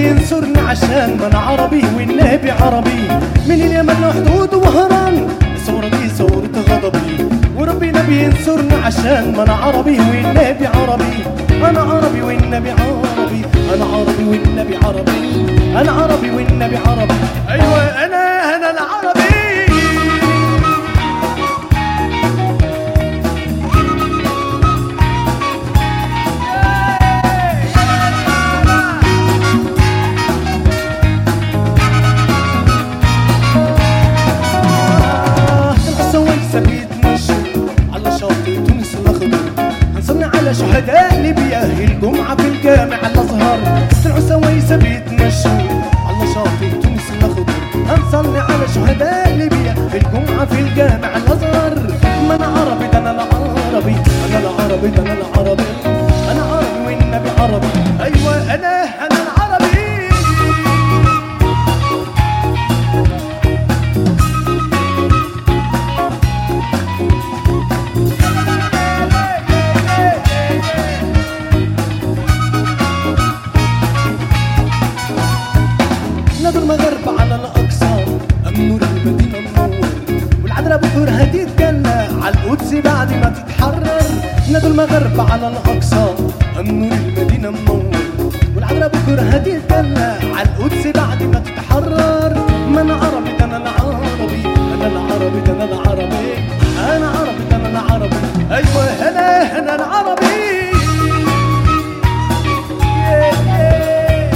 ينصرني عشان ما انا عربي والنبي عربي من اليمن لحدود وهران ثورتي ثورة غضبي وربنا بينصرني عشان ما انا عربي والنبي عربي انا عربي والنبي عربي انا عربي والنبي عربي انا عربي والنبي عربي ايوه انا انا العربي السويسة بيتمشوا على شاطئ تونس الأخضر هنصنع على شهداء ليبيا الجمعة في الجامع الأزهر طلعوا سويسة بيتمشوا على شاطئ تونس الأخضر هنصنع على شهداء ليبيا الجمعة في الجامع الأزهر ما أنا عربي ده أنا العربي أنا العربي ده أنا العربي أنا عربي والنبي عربي أيوة أنا أنا العربي نادوا المغرب على الاقصى امنور المدينه منور والعذراء بكره هتتجلى على القدس بعد ما تتحرر نادوا المغرب على الاقصى امنور المدينه منور والعذراء بكره هتتجلى على القدس بعد ما تتحرر ما انا عربي ده انا العربي انا العربي ده انا العربي انا عربي ده انا العربي ايوه انا انا العربي Yeah, yeah.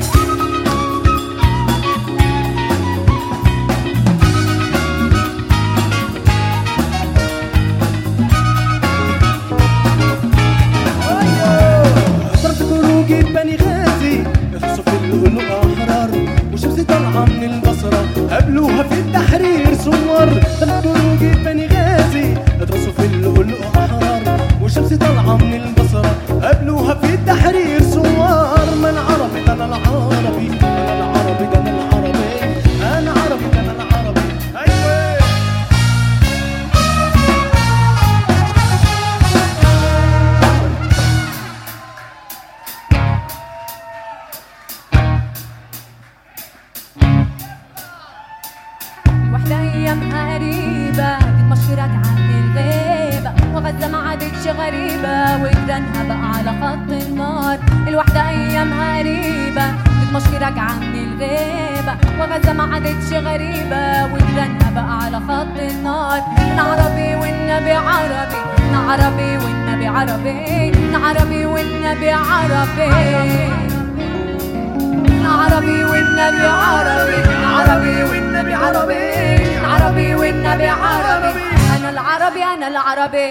حضرت خروجي بني غازي يخصوا في اللؤلؤ احرار وشمس طالعه من البصره قابلوها في التحرير صور حضرت خروجي بني غازي يدرسوا في اللؤلؤ احرار وشمس طالعه من البصره قابلوها في التحرير صور ما العربي ده انا العربي انا العربي ده انا العربي انا عربي ده انا العربي ايوه الوحدة أيامها قريبة بتمشرك عن الغيبة وغزة ما عادتش غريبة وجيرانها بقى على خط النار الوحدة أيامها قريبة بتمشرك عن الغيبة وغزة ما عادتش غريبة وجيرانها بقى على خط النار أنا عربي والنبي عربي أنا عربي والنبي عربي أنا عربي والنبي عربي عربي والنبي عربي عربي والنبي عربي عربي والنبي عربي انا العربي انا العربي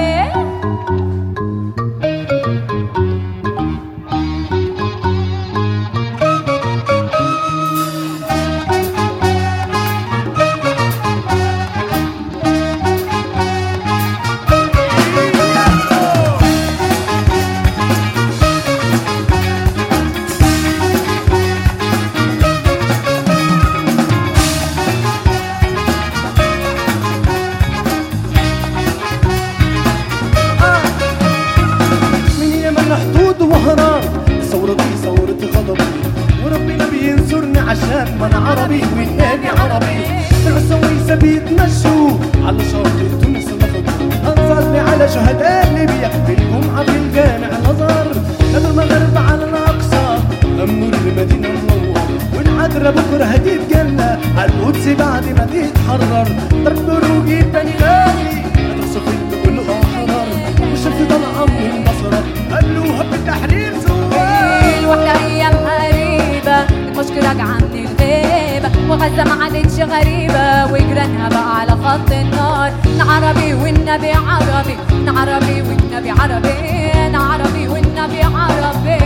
من يمن حدود وهران ثورتي ثورة غضبي وربنا بينصرني عشان ما انا عربي والنبي عربي العسويسة بيتمشوا على شاطئ تونس الأخضر هنصلي على شهداء ليبيا في الجمعة في الجامع الأزهر نادوا المغرب على الأقصى أمنور المدينة منور والعذراء بكرة هتتجلى على القدس بعد ما تتحرر ضرب دروجي تاني غالي ادرسوا في اللؤلؤ حرار والشمس طالعة من البصرة قالوها بالتحرير زوار الوحدة أيامها قريبة بتمشكرك عن الغيبة وغزة ما عادتش غريبة وجيرانها بقى على خط النار أنا عربي والنبي عربي أنا عربي والنبي عربي أنا عربي والنبي عربي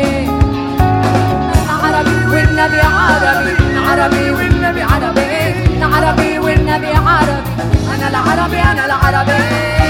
أنا عربي والنبي عربي أنا عربي والنبي عربي أنا عربي والنبي عربي أنا العربي أنا العربي